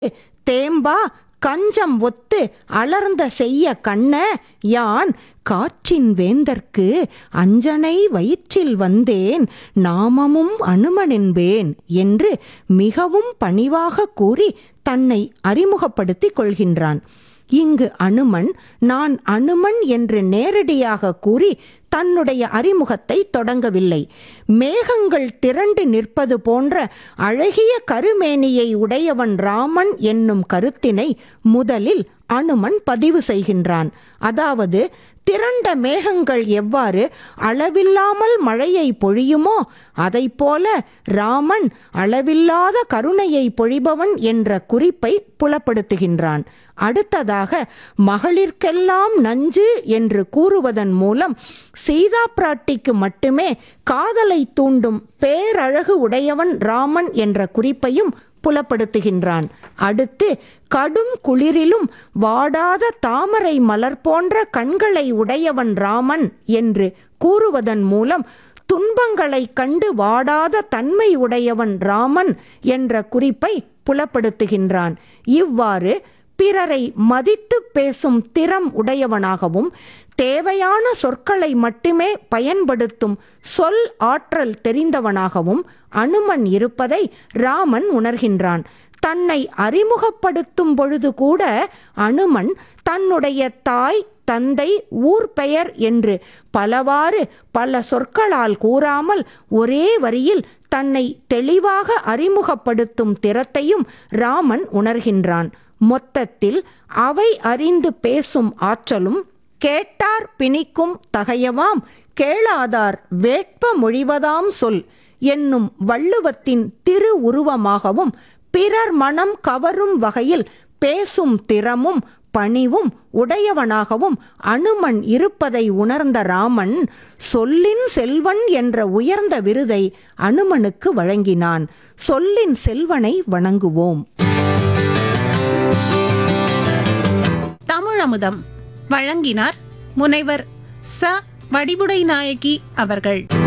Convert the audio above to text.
தேம்பா கஞ்சம் ஒத்து அலர்ந்த செய்ய கண்ண யான் காற்றின் வேந்தற்கு அஞ்சனை வயிற்றில் வந்தேன் நாமமும் அனுமனென்பேன் என்று மிகவும் பணிவாக கூறி தன்னை அறிமுகப்படுத்திக் கொள்கின்றான் இங்கு அனுமன் நான் அனுமன் என்று நேரடியாக கூறி தன்னுடைய அறிமுகத்தை தொடங்கவில்லை மேகங்கள் திரண்டு நிற்பது போன்ற அழகிய கருமேனியை உடையவன் ராமன் என்னும் கருத்தினை முதலில் அனுமன் பதிவு செய்கின்றான் அதாவது திரண்ட மேகங்கள் எவ்வாறு அளவில்லாமல் மழையை பொழியுமோ அதைப்போல ராமன் அளவில்லாத கருணையை பொழிபவன் என்ற குறிப்பை புலப்படுத்துகின்றான் அடுத்ததாக மகளிர்க்கெல்லாம் நஞ்சு என்று கூறுவதன் மூலம் சீதா பிராட்டிக்கு மட்டுமே காதலை தூண்டும் பேரழகு உடையவன் ராமன் என்ற குறிப்பையும் புலப்படுத்துகின்றான் அடுத்து கடும் குளிரிலும் வாடாத தாமரை மலர் போன்ற கண்களை உடையவன் ராமன் என்று கூறுவதன் மூலம் துன்பங்களைக் கண்டு வாடாத தன்மை உடையவன் ராமன் என்ற குறிப்பை புலப்படுத்துகின்றான் இவ்வாறு பிறரை மதித்து பேசும் திறம் உடையவனாகவும் தேவையான சொற்களை மட்டுமே பயன்படுத்தும் சொல் ஆற்றல் தெரிந்தவனாகவும் அனுமன் இருப்பதை ராமன் உணர்கின்றான் தன்னை அறிமுகப்படுத்தும் பொழுது கூட அனுமன் தன்னுடைய தாய் தந்தை ஊர் பெயர் என்று பலவாறு பல சொற்களால் கூறாமல் ஒரே வரியில் தன்னை தெளிவாக அறிமுகப்படுத்தும் திறத்தையும் ராமன் உணர்கின்றான் மொத்தத்தில் அவை அறிந்து பேசும் ஆற்றலும் கேட்டார் பிணிக்கும் தகையவாம் கேளாதார் வேட்ப மொழிவதாம் சொல் என்னும் வள்ளுவத்தின் திரு உருவமாகவும் பிறர் மனம் கவரும் வகையில் பேசும் திறமும் பணிவும் உடையவனாகவும் அனுமன் இருப்பதை உணர்ந்த ராமன் சொல்லின் செல்வன் என்ற உயர்ந்த விருதை அனுமனுக்கு வழங்கினான் சொல்லின் செல்வனை வணங்குவோம் தமிழமுதம் வழங்கினார் முனைவர் ச வடிவுடை நாயகி அவர்கள்